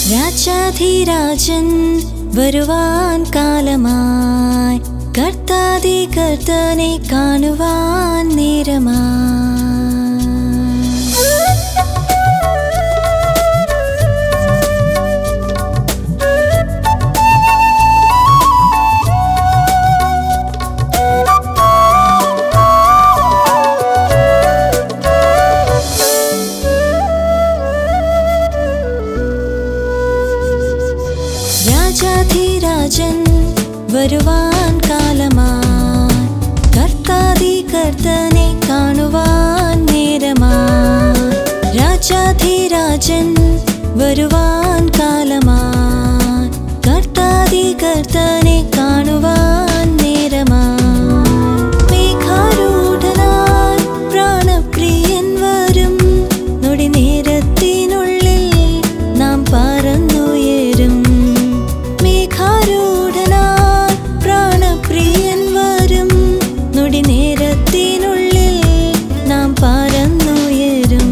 രാജാധിരാജൻ വരുവാൻ കാലമായി കർത്താതി കർത്തനെ കാണുവാൻ നേരമായി രാജാധിരാജൻ വരുവാൻ കാലമായി കർത്താതി കർത്തനെ കാണുവാൻ നേരമായി രാജാധിരാജൻ വരുവാൻ കാലമായി കർത്താതി കർത്തനെ കാണുവാൻ നേരമായി മേഘാരൂഢനായി പ്രാണപ്രിയൻ വരും നൊടി നേരത്തിനുള്ളിൽ നാം പറന്നുയരും മേഘാരൂഢനായി പ്രാണപ്രിയൻ വരും നൊടി നേരത്തിനുള്ളിൽ നാം പറന്നുയരും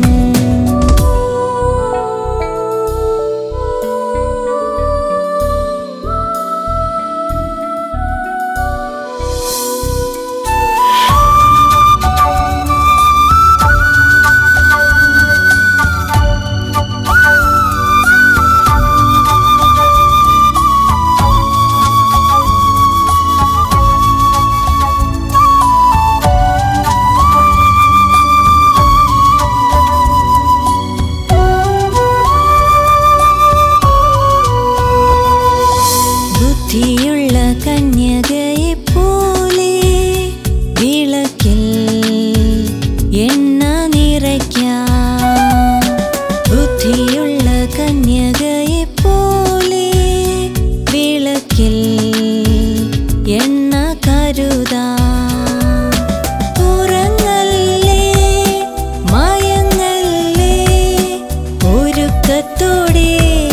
ബുദ്ധിയുള്ള കന്യകയെ പോലെ വിളക്കിൽ എണ്ണ നിറയ്ക്കാം ബുദ്ധിയുള്ള കന്യകയെ പോലെ വിളക്കിൽ എണ്ണ കരുതാം ഉറങ്ങല്ലേ മയങ്ങല്ലേ ഒരുക്കത്തോടെ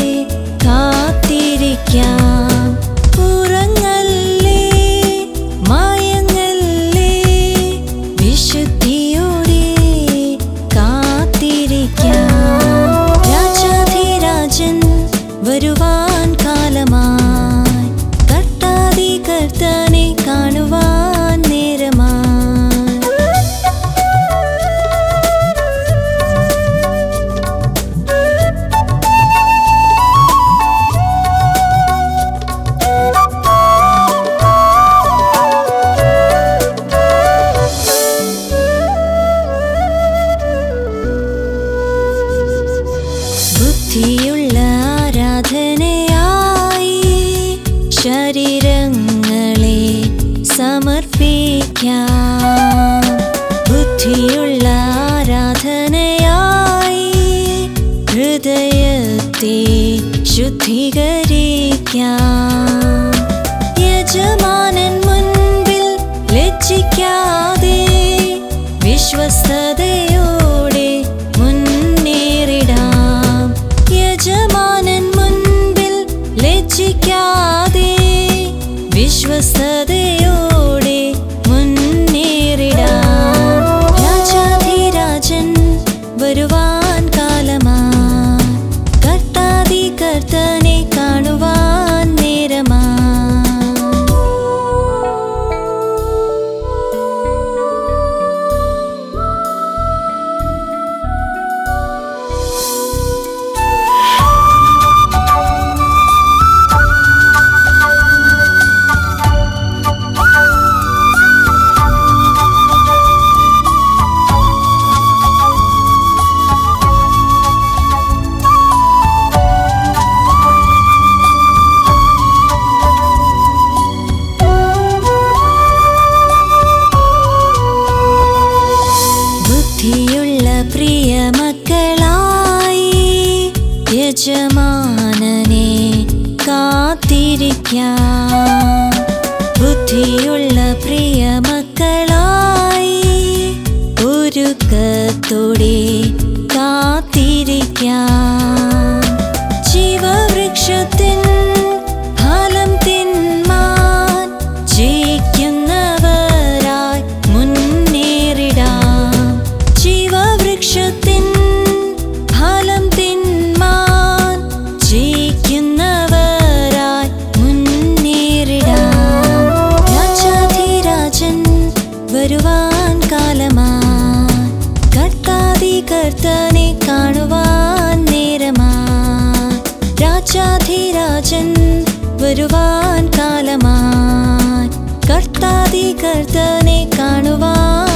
കാത്തിരിക്കാം ഉറങ്ങല്ലേ മയങ്ങല്ലേ വിശുദ്ധിയോടെ കാത്തിരിക്കാം രാജാധിരാജൻ വരുവാൻ കാലമായി കർത്താതി കർത്തനെ കാണുവാൻ നേരമായി ബുദ്ധിയുള്ള ആരാധനയായി ശരീരങ്ങളെ സമർപ്പിക്കാം ബുദ്ധിയുള്ള ആരാധനയായി ഹൃദയത്തെ ശുദ്ധീകരിക്കാം യജമാനൻ മുൻപിൽ ലജ്ജിക്കാതെ വിശ്വസ്തയോടെ മുന്നേറിടാം യജമാനൻ മുൻപിൽ ലജ്ജിക്കാതെ വിശ്വസ്തയോടെ മുന്നേറിടാം രാജാധിരാജൻ വരുവാൻ കാലമായി കർത്താതി കർത്തനെ കാണുവാൻ നേരമായി ബുദ്ധിയുള്ള പ്രിയ മക്കളായി യജമാനനെ കാത്തിരിക്കാം ബുദ്ധിയുള്ള പ്രിയ മക്കളായി ഒരുക്കത്തോടെ കാത്തിരിക്കാം ജീവവൃക്ഷത്തിൻ ഫലം തിന്മാൻ ജയിക്കുന്നവരായി മുന്നേറിടാം ജീവവൃക്ഷത്തിൻ ഫലം തിന്മാൻ ജയിക്കുന്നവരായി രാജാധിരാജൻ വരുവാൻ കാലമാൻ കർത്താതി കർത്തനെ കാണുവാൻ